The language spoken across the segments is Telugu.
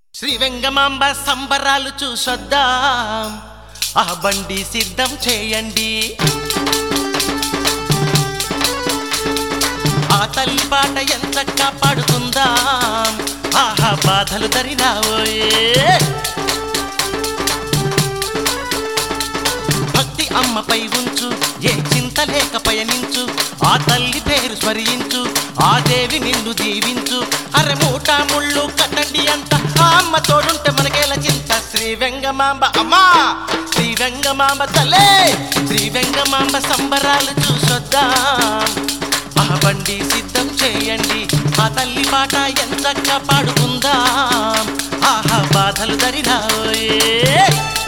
శ్రీ వెంగమాంబ సంబరాలు చూసొద్దాం ఆ బండి సిద్ధం చేయండి ఆ తల్లి పాట ఎంతగా పాడుకుందాం ఆహా బాధలు దరినావోయే భక్తి అమ్మపై ఉంచు ఏ చింత లేక పయనించు ఆ తల్లి పేరు స్మరించు ఆ దేవి నిన్ను దీవించు అరే మూట ముళ్ళు కట్టండి అంత ఆ అమ్మ తోడుంటే మనకేల చింత శ్రీ వెంగమాంబ అమ్మా శ్రీ వెంగమాంబ తల్లే శ్రీ వెంగమాంబ సంబరాలు చూసొద్దాం ఆ బండి సిద్ధం చేయండి ఆ తల్లి పాట ఎంతగా పాడుకుందాం ఆహా బాధలు దరినాయే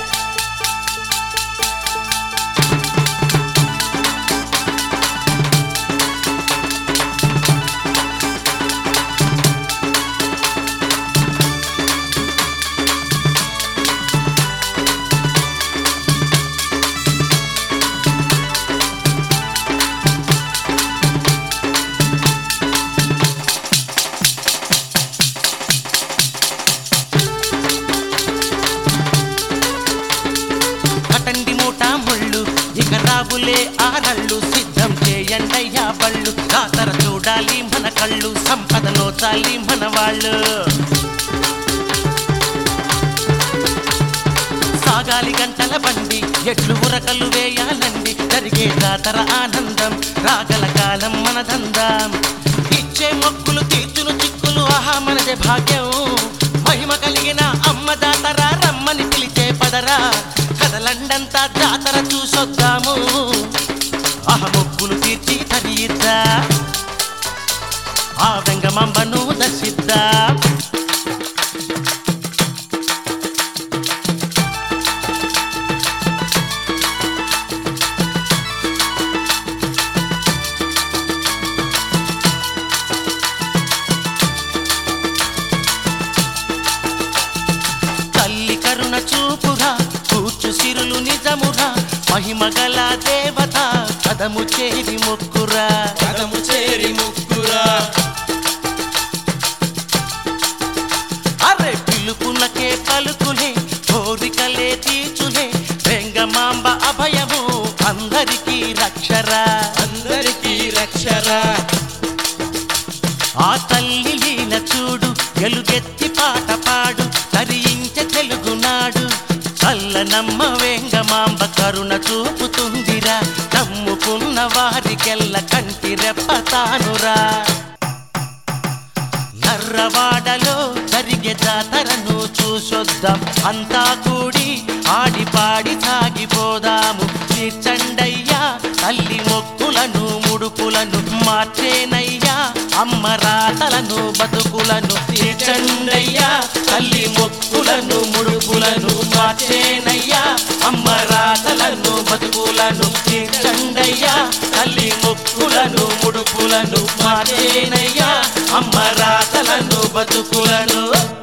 కటండి మూట ముళ్ళు ఇక రాబులే ఆరళ్ళు సిద్ధం చేయండయ్యా బళ్ళు జాతర చూడాలి మన కళ్ళు సంపద నోచాలి మన వాళ్ళు సాగాలి గంటల బండి ఎట్లు ఉరకలు వేయాలండి జరిగే జాతర ఆనందం రాగల కాలం మనదందాం ఇచ్చే మొక్కులు తీర్చును చిక్కులు ఆహా మనదే భాగ్యం మహిమ కలిగిన అమ్మ జాతర రమ్మని పిలిచే పదరా కదలండంతా జాతర చూసొద్దాము ఆహ మొక్కులు తీర్చి తరియిద్దా ఆ వెంగమంబను దర్శిద్దా తల్లి కరుణ చూపుగా కూర్చు సిరులు నిజముగా మహిమ గల దేవత కదము చేరి మొక్కురా పదము చేరి ముగ్గురా అరే పిలుపులకే పలుకులే కోరికలే తీర్చులే వెంగమాంబ అభయము అందరికీ రక్షరా అందరికీ రక్షరా ఆ తల్లి లీల చూడు ఎలుగెత్తి పాట పాడు తరించే తెలుగునాడు చల్లనమ్మ వేంగమాంబ కరుణ చూపుతుందిరా నమ్ముకున్న వారికెల్ల కంటి రెప్ప తానురా నర్రవాడలో జరిగే జాతరను చూసొద్దాం అంతా కూడి ఆడి పాడి సాగిపోదాము తీర్చండయ్యా తల్లి మొక్కులను ముడుపులను మార్చేనయ్యా అమ్మ రాతలను బతుకులను తీర్చండయ్యా తల్లి మొక్కులను ముడుపులను మార్చేనయ్యా అమ్మ రాతలను బతుకులను తీర్చండయ్యా తల్లి మొక్కులను ముడుపులను మార్చేనయ్యా అమ్మ రాతలను బతుకులను